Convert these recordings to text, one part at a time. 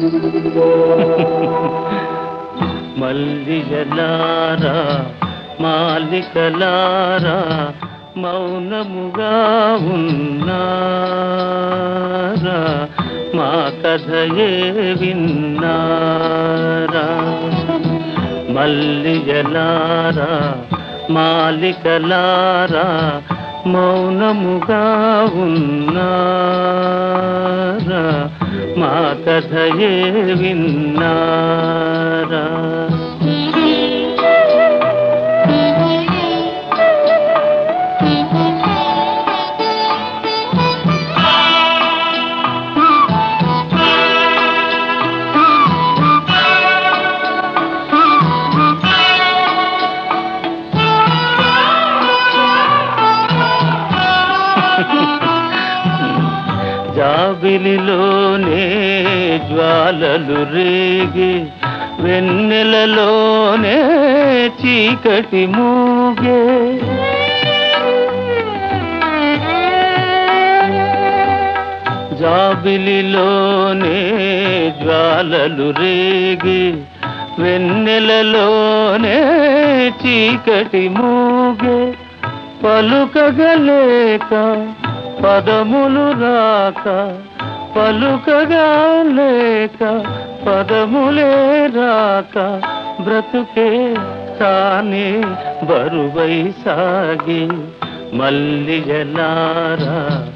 మల్లిగలారా మాలికలారా మౌనముగా ఉన్నారా మా కథయే విన్నారా మల్లిగలారా మాలికలారా మౌనముగా ఉన్నారా మా కథయే విన్నారా జాబిలిలోనే జ్వాలలు రేగి వెన్నెలలోనే చీకటి మూగే జాబిలిలోనే జ్వాలలు రేగి వెన్నెలలోనే చీకటి మూగే పలుకగలేక పదములు రాక పలుకగా లేక పదములే రాక బ్రతుకే తానే బరువై సాగి మల్లిగలారా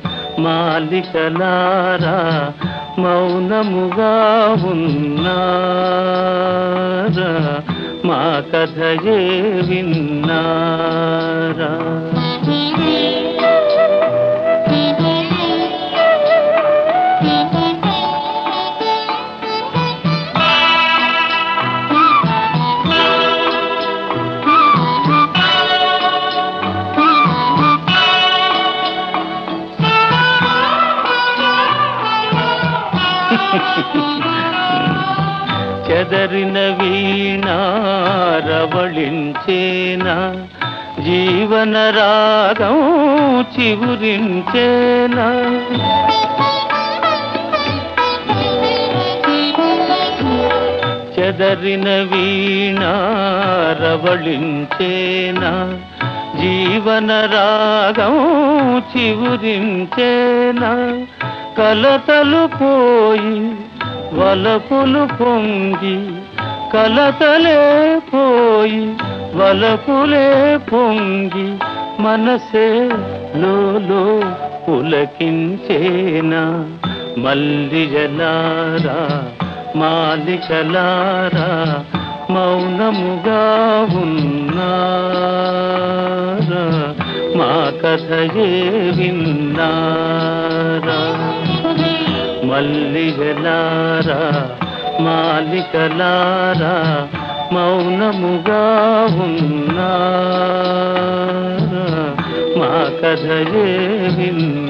మాలికలారా మౌనముగా ఉన్నారా మా కథయే విన్నారా చెదరిన వీణారవళించేనా జీవన రాగం చిగురించేనా చెదరిన వీణారవళించేనా జీవన రాగం చివురించేనా కలతలు పోయి వలపులు పొంగి కలతలే పోయి వలపులే పొంగి మనసే లోలో పులకించేనా మల్లిజలారా మాలికలారా మౌనముగా ఉన్నారా మా కథయే విన్నారా మల్లిగలారా మాలికలారా మౌనముగా ఉన్నారా మా కథయే విన్నారా